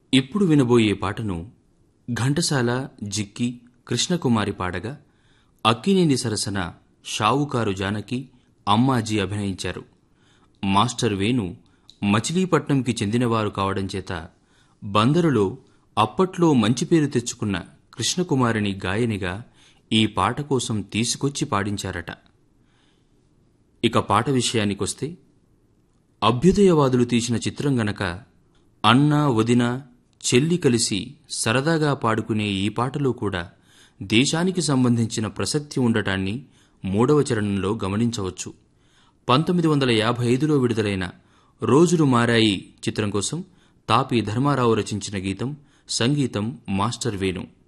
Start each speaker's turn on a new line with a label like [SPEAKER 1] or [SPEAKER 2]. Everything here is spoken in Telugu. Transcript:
[SPEAKER 1] ఇప్పుడు వినబోయే పాటను ఘంటసాల జిక్కి కృష్ణకుమారి పాడగా అక్కినేని సరసన షావుకారు జానకి అమ్మాజీ అభినయించారు మాస్టర్ వేణు మచిలీపట్నంకి చెందినవారు కావడం చేత బందరులో అప్పట్లో మంచి పేరు తెచ్చుకున్న కృష్ణకుమారిని గాయనిగా ఈ పాట కోసం తీసుకొచ్చి పాడించారట ఇక పాట విషయానికొస్తే అభ్యుదయవాదులు తీసిన చిత్రం గనక అన్న వదిన చెల్లి కలిసి సరదాగా పాడుకునే ఈ పాటలో కూడా దేశానికి సంబంధించిన ప్రసక్తి ఉండటాన్ని మూడవ చరణంలో గమనించవచ్చు పంతొమ్మిది వందల యాభై ఐదులో విడుదలైన రోజులు మారాయి చిత్రం కోసం తాపి ధర్మారావు రచించిన గీతం సంగీతం మాస్టర్ వేణు